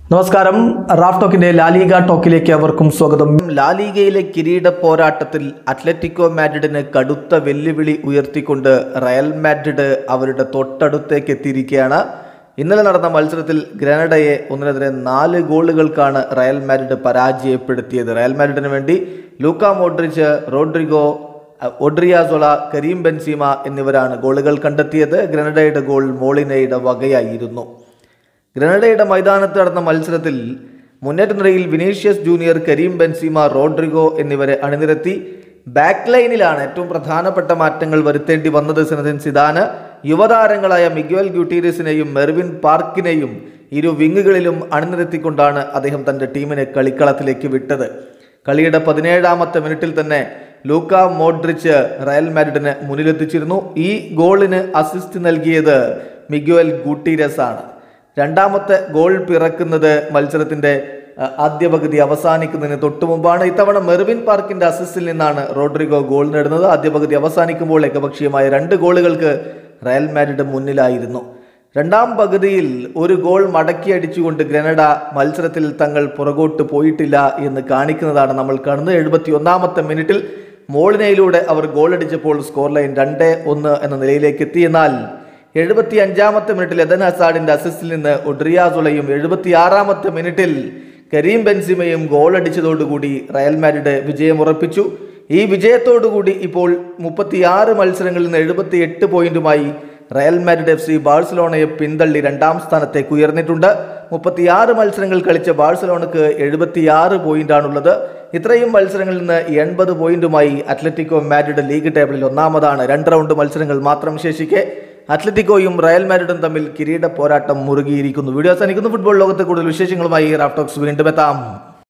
നമസ്കാരം Raf ടോക്കിന്റെ La Liga ടോക്കിലേക്ക് അവർക്കും സ്വാഗതം ലാലിഗയിലെ കിരീട പോരാട്ടത്തിൽ അത്ലറ്റിക്കോ മാഡ്രിഡിന് കടുത്ത വെല്ലുവിളി ഉയർത്തിക്കൊണ്ട് റയൽ മാഡ്രിഡ് അവരുടെ തൊട്ടടുത്തേക്ക് എത്തിയിരിക്കുകയാണ് ഇന്നലെ നടന്ന മത്സരത്തിൽ ഗ്രനഡയെ ഒന്നിനെതിരെ നാല് ഗോളുകൾക്കാണ് റയൽ മാഡ്രിഡ് പരാജയപ്പെടുത്തിയത് റയൽ മാഡ്രിഡിന് വേണ്ടി Luka Modric Rodrygo Odriozola Karim Benzema എന്നിവരാണ് ഗോളുകൾ കണ്ടെത്തിയത് ഗ്രനഡയുടെ ഗോൾ മോളിനയുടെ വകയായിരുന്നു ഗ്രനഡയുടെ മൈതാനത്ത് നടന്ന മത്സരത്തിൽ മുന്നേറ്റ നിരയിൽ Vinicius Junior Karim Benzema Rodrygo എന്നിവരെ അണിനിരത്തി ബാക്ക് ലൈനിലാണ് ഏറ്റവും പ്രധാനപ്പെട്ട മാറ്റങ്ങൾ വരുത്തേണ്ടി വന്നത് സിനദിൻ സിദാന് യുവതാരങ്ങളായ മിഗ്വൽ ഗ്യൂട്ടീരിയസിനെയും മെർവിൻ പാർക്കിനെയും ഇരു വിങ്ങുകളിലും അണിനിരത്തിക്കൊണ്ടാണ് അദ്ദേഹം തന്റെ ടീമിനെ കളിക്കളത്തിലേക്ക് വിട്ടത് കളിയുടെ പതിനേഴാമത്തെ മിനിറ്റിൽ തന്നെ ലൂക്ക മോഡ്രിച്ച് റയൽ മാഡ്രിഡിന് മുന്നിലെത്തിച്ചിരുന്നു ഈ ഗോളിന് അസിസ്റ്റ് നൽകിയത് മിഗ്വൽ ഗൂട്ടീരസ് ആണ് രണ്ടാമത്തെ ഗോൾ പിറക്കുന്നത് മത്സരത്തിന്റെ അഹ്, ആദ്യ പകുതി അവസാനിക്കുന്നതിന് തൊട്ടു മുമ്പാണ് ഇത്തവണ മെർവിൻ പാർക്കിന്റെ അസിസ്റ്റിൽ നിന്നാണ് റോഡ്രിഗോ ഗോൾ നേടുന്നത് ആദ്യ പകുതി അവസാനിക്കുമ്പോൾ ഏകപക്ഷീയമായ രണ്ട് ഗോളുകൾക്ക് റയൽ മാഡ്രിഡ് മുന്നിലായിരുന്നു രണ്ടാം പകുതിയിൽ ഒരു ഗോൾ മടക്കിയടിച്ചുകൊണ്ട് ഗ്രനഡ മത്സരത്തിൽ തങ്ങൾ പുറകോട്ട് പോയിട്ടില്ല എന്ന് കാണിക്കുന്നതാണ് നമ്മൾ കാണുന്നത് എഴുപത്തി ഒന്നാമത്തെ മിനിറ്റിൽ മോളിനയിലൂടെ അവർ ഗോളടിച്ചപ്പോൾ സ്കോർ ലൈൻ രണ്ട് ഒന്ന് എന്ന നിലയിലേക്ക് എത്തി എന്നാൽ എഴുപത്തി അഞ്ചാമത്തെ മിനിറ്റിൽ എദൻ ഹസാഡിന്റെ അസിസ്റ്റിൽ നിന്ന് ഒഡ്രിയാസുളയും എഴുപത്തി ആറാമത്തെ മിനിറ്റിൽ കരീം ബെൻസിമയും ഗോളടിച്ചതോടുകൂടി റയൽ മാഡ്രിഡ് വിജയം ഉറപ്പിച്ചു ഈ വിജയത്തോടുകൂടി ഇപ്പോൾ മുപ്പത്തിയാറ് മത്സരങ്ങളിൽ നിന്ന് എഴുപത്തി എട്ട് പോയിന്റുമായി റയൽ മാഡ്രിഡ് എഫ് സി ബാഴ്സലോണയെ പിന്തള്ളി രണ്ടാം സ്ഥാനത്തേക്ക് ഉയർന്നിട്ടുണ്ട് മുപ്പത്തിയാറ് മത്സരങ്ങൾ കളിച്ച ബാഴ്സലോണക്ക് എഴുപത്തിയാറ് പോയിന്റാണുള്ളത് ഇത്രയും മത്സരങ്ങളിൽ നിന്ന് എൺപത് പോയിന്റുമായി അത്ലറ്റിക്കോ മാഡ്രിഡ് ലീഗ് ടേബിളിൽ ഒന്നാമതാണ് രണ്ട് റൗണ്ട് മത്സരങ്ങൾ മാത്രം ശേഷിക്കെ അത്ലറ്റിക്കോയും റയൽ മാഡ്രിഡും തമ്മിൽ കിരീട പോരാട്ടം മുറുകിയിരിക്കുന്നു വീഡിയോ അവസാനിക്കുന്നു ഫുട്ബോൾ ലോകത്തെ കൂടുതൽ വിശേഷങ്ങളുമായി റാഫ്റ്റോക്സ് വീണ്ടും എത്താം